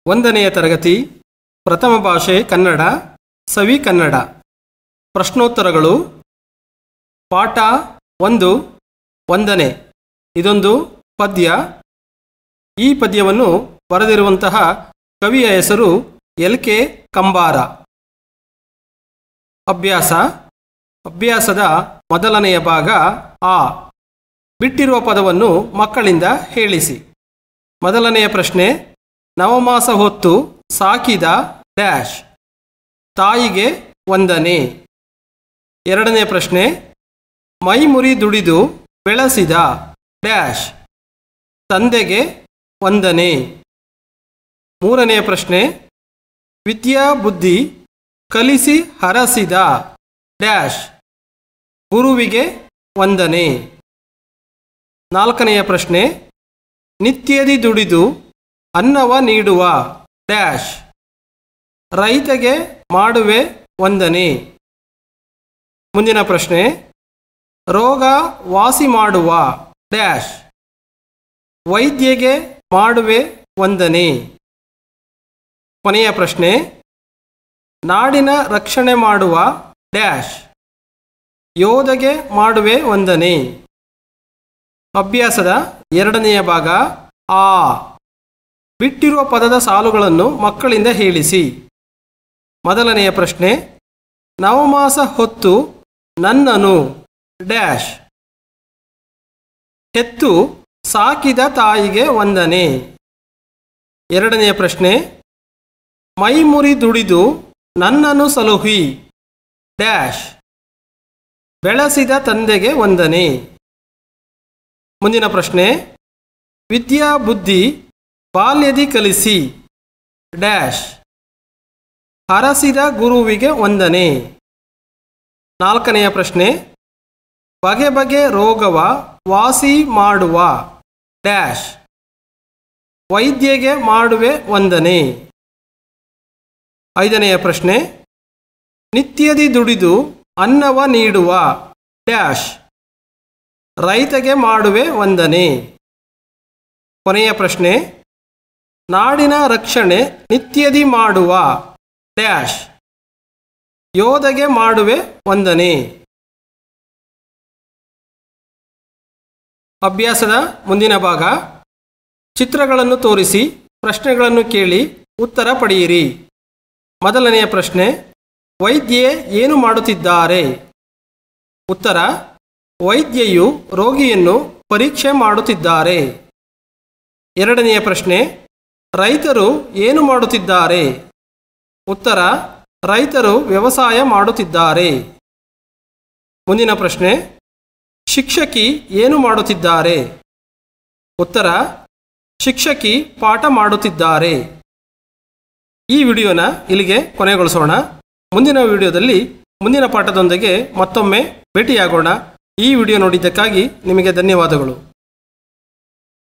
ಒಂದನೆಯ ತರಗತಿ ಪ್ರಥಮ ಭಾಷೆ ಕನ್ನಡ ಸವಿ ಕನ್ನಡ ಪ್ರಶ್ನೋತ್ತರಗಳು ಪಾಠ ಒಂದು ಒಂದನೇ ಇದೊಂದು ಪದ್ಯ ಈ ಪದ್ಯವನ್ನು ಬರೆದಿರುವಂತಹ ಕವಿಯ ಹೆಸರು ಎಲ್ ಕೆ ಕಂಬಾರ ಅಭ್ಯಾಸ ಅಭ್ಯಾಸದ ಮೊದಲನೆಯ ಭಾಗ ಆ ಬಿಟ್ಟಿರುವ ಪದವನ್ನು ಮಕ್ಕಳಿಂದ ಹೇಳಿಸಿ ಮೊದಲನೆಯ ಪ್ರಶ್ನೆ ನವಮಾಸ ಹೊತ್ತು ಸಾಕಿದ ಡ್ಯಾಶ್ ತಾಯಿಗೆ ವಂದನೆ ಎರಡನೇ ಪ್ರಶ್ನೆ ಮೈಮುರಿ ದುಡಿದು ಬೆಳೆಸಿದ ಡ್ಯಾಶ್ ತಂದೆಗೆ ವಂದನೆ ಮೂರನೆಯ ಪ್ರಶ್ನೆ ವಿದ್ಯಾ ಬುದ್ಧಿ ಕಲಿಸಿ ಹರಸಿದ ಡ್ಯಾಶ್ ಗುರುವಿಗೆ ವಂದನೆ ನಾಲ್ಕನೆಯ ಪ್ರಶ್ನೆ ನಿತ್ಯದಿ ದುಡಿದು ಅನ್ನವ ನೀಡುವ ಡ್ಯಾಶ್ ರೈತಗೆ ಮಾಡುವೆ ವಂದನೆ ಮುಂದಿನ ಪ್ರಶ್ನೆ ರೋಗ ವಾಸಿ ಮಾಡುವ ಡ್ಯಾಶ್ ವೈದ್ಯಗೆ ಮಾಡುವೆ ವಂದನೆ ಕೊನೆಯ ಪ್ರಶ್ನೆ ನಾಡಿನ ರಕ್ಷಣೆ ಮಾಡುವ ಡ್ಯಾಶ್ ಯೋಧಗೆ ಮಾಡುವೆ ವಂದನೆ ಅಭ್ಯಾಸದ ಎರಡನೆಯ ಭಾಗ ಆ ಬಿಟ್ಟಿರುವ ಪದದ ಸಾಲುಗಳನ್ನು ಮಕ್ಕಳಿಂದ ಹೇಳಿಸಿ ಮೊದಲನೆಯ ಪ್ರಶ್ನೆ ನವಮಾಸ ಹೊತ್ತು ನನ್ನನು ಡ್ಯಾಶ್ ಹೆತ್ತು ಸಾಕಿದ ತಾಯಿಗೆ ವಂದನೆ ಎರಡನೆಯ ಪ್ರಶ್ನೆ ಮೈಮುರಿ ದುಡಿದು ನನ್ನನ್ನು ಸಲುಹಿ ಡ್ಯಾಶ್ ಬೆಳೆಸಿದ ತಂದೆಗೆ ವಂದನೆ ಮುಂದಿನ ಪ್ರಶ್ನೆ ವಿದ್ಯಾ ಬುದ್ಧಿ ಬಾಲ್ಯದಿ ಕಲಿಸಿ ಡ್ಯಾಶ್ ಹರಸಿದ ಗುರುವಿಗೆ ವಂದನೆ ನಾಲ್ಕನೆಯ ಪ್ರಶ್ನೆ ಬಗೆ ಬಗೆ ರೋಗವ ವಾಸಿ ಮಾಡುವ ಡ್ಯಾಶ್ ವೈದ್ಯಗೆ ಮಾಡುವೆ ವಂದನೆ ಐದನೆಯ ಪ್ರಶ್ನೆ ನಿತ್ಯದಿ ದುಡಿದು ಅನ್ನವ ನೀಡುವ ಡ್ಯಾಶ್ ರೈತಗೆ ಮಾಡುವೆ ವಂದನೆ ಕೊನೆಯ ಪ್ರಶ್ನೆ ನಾಡಿನ ರಕ್ಷಣೆ ನಿತ್ಯದಿ ಮಾಡುವ ಡ್ಯಾಶ್ ಯೋಧಗೆ ಮಾಡುವೆ ವಂದನೆ ಅಭ್ಯಾಸದ ಮುಂದಿನ ಭಾಗ ಚಿತ್ರಗಳನ್ನು ತೋರಿಸಿ ಪ್ರಶ್ನೆಗಳನ್ನು ಕೇಳಿ ಉತ್ತರ ಪಡೆಯಿರಿ ಮೊದಲನೆಯ ಪ್ರಶ್ನೆ ವೈದ್ಯೆ ಏನು ಮಾಡುತ್ತಿದ್ದಾರೆ ಉತ್ತರ ವೈದ್ಯೆಯು ರೋಗಿಯನ್ನು ಪರೀಕ್ಷೆ ಮಾಡುತ್ತಿದ್ದಾರೆ ಎರಡನೆಯ ಪ್ರಶ್ನೆ ರೈತರು ಏನು ಮಾಡುತ್ತಿದ್ದಾರೆ ಉತ್ತರ ರೈತರು ವ್ಯವಸಾಯ ಮಾಡುತ್ತಿದ್ದಾರೆ ಮುಂದಿನ ಪ್ರಶ್ನೆ ಶಿಕ್ಷಕಿ ಏನು ಮಾಡುತ್ತಿದ್ದಾರೆ ಉತ್ತರ ಶಿಕ್ಷಕಿ ಪಾಠ ಮಾಡುತ್ತಿದ್ದಾರೆ ಈ ವಿಡಿಯೋನ ಇಲ್ಲಿಗೆ ಕೊನೆಗೊಳಿಸೋಣ ಮುಂದಿನ ವಿಡಿಯೋದಲ್ಲಿ ಮುಂದಿನ ಪಾಠದೊಂದಿಗೆ ಮತ್ತೊಮ್ಮೆ ಭೇಟಿಯಾಗೋಣ ಈ ವಿಡಿಯೋ ನೋಡಿದ್ದಕ್ಕಾಗಿ ನಿಮಗೆ ಧನ್ಯವಾದಗಳು